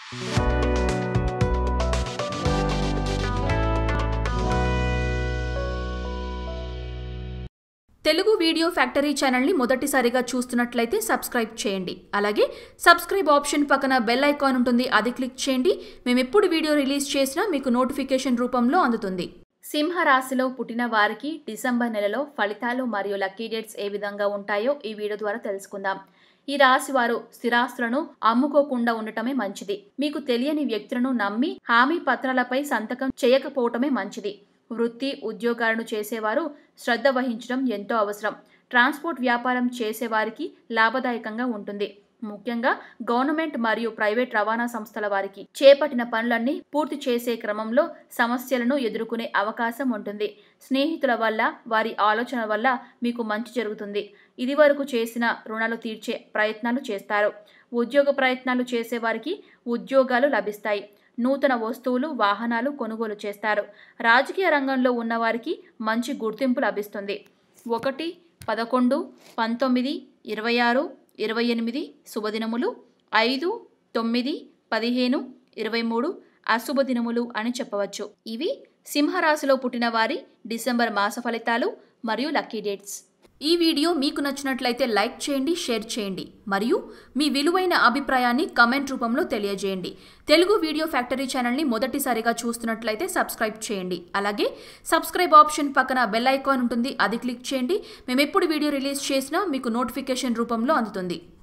Telugu video factory ఛానల్ని మొదటిసారిగా చూస్తున్నట్లయితే సబ్స్క్రైబ్ చేయండి అలాగే సబ్స్క్రైబ్ ఆప్షన్ పక్కన బెల్ ఐకాన్ ఉంటుంది అది క్లిక్ చేయండి మేము ఎప్పుడు వీడియో రిలీజ్ చేసినా మీకు నోటిఫికేషన్ రూపంలో అందుతుంది సింహ రాశిలో పుట్టిన వారికి డిసెంబర్ నెలలో ఫలితాలు మరియు లక్కీ డేట్స్ ఏ విధంగా ఉంటాయో ఈ వీడియో ద్వారా తెలుసుకుందాం ఈ రాశి వారు స్థిరాస్తులను అమ్ముకోకుండా ఉండటమే మంచిది మీకు తెలియని వ్యక్తులను నమ్మి హామీ పత్రాలపై సంతకం చేయకపోవటమే మంచిది వృత్తి ఉద్యోగాలను చేసేవారు శ్రద్ధ వహించడం ఎంతో అవసరం ట్రాన్స్పోర్ట్ వ్యాపారం చేసేవారికి లాభదాయకంగా ఉంటుంది ముఖ్యంగా గవర్నమెంట్ మరియు ప్రైవేట్ రవాణా సంస్థల వారికి చేపట్టిన పనులన్నీ పూర్తి చేసే క్రమంలో సమస్యలను ఎదుర్కొనే అవకాశం ఉంటుంది స్నేహితుల వల్ల వారి ఆలోచన వల్ల మీకు మంచి జరుగుతుంది ఇది వరకు చేసిన రుణాలు తీర్చే ప్రయత్నాలు చేస్తారు ఉద్యోగ ప్రయత్నాలు చేసేవారికి ఉద్యోగాలు లభిస్తాయి నూతన వస్తువులు వాహనాలు కొనుగోలు చేస్తారు రాజకీయ రంగంలో ఉన్నవారికి మంచి గుర్తింపు లభిస్తుంది ఒకటి పదకొండు పంతొమ్మిది ఇరవై ఆరు ఇరవై ఎనిమిది శుభదినములు ఐదు తొమ్మిది పదిహేను ఇరవై మూడు అశుభ దినములు అని చెప్పవచ్చు ఇవి సింహరాశిలో పుట్టిన వారి డిసెంబర్ మాస ఫలితాలు మరియు లక్కీ డేట్స్ ఈ వీడియో మీకు నచ్చినట్లయితే లైక్ చేయండి షేర్ చేయండి మరియు మీ విలువైన అభిప్రాయాన్ని కమెంట్ రూపంలో తెలియజేయండి తెలుగు వీడియో ఫ్యాక్టరీ ఛానల్ని మొదటిసారిగా చూస్తున్నట్లయితే సబ్స్క్రైబ్ చేయండి అలాగే సబ్స్క్రైబ్ ఆప్షన్ పక్కన బెల్ ఐకాన్ ఉంటుంది అది క్లిక్ చేయండి మేము ఎప్పుడు వీడియో రిలీజ్ చేసినా మీకు నోటిఫికేషన్ రూపంలో అందుతుంది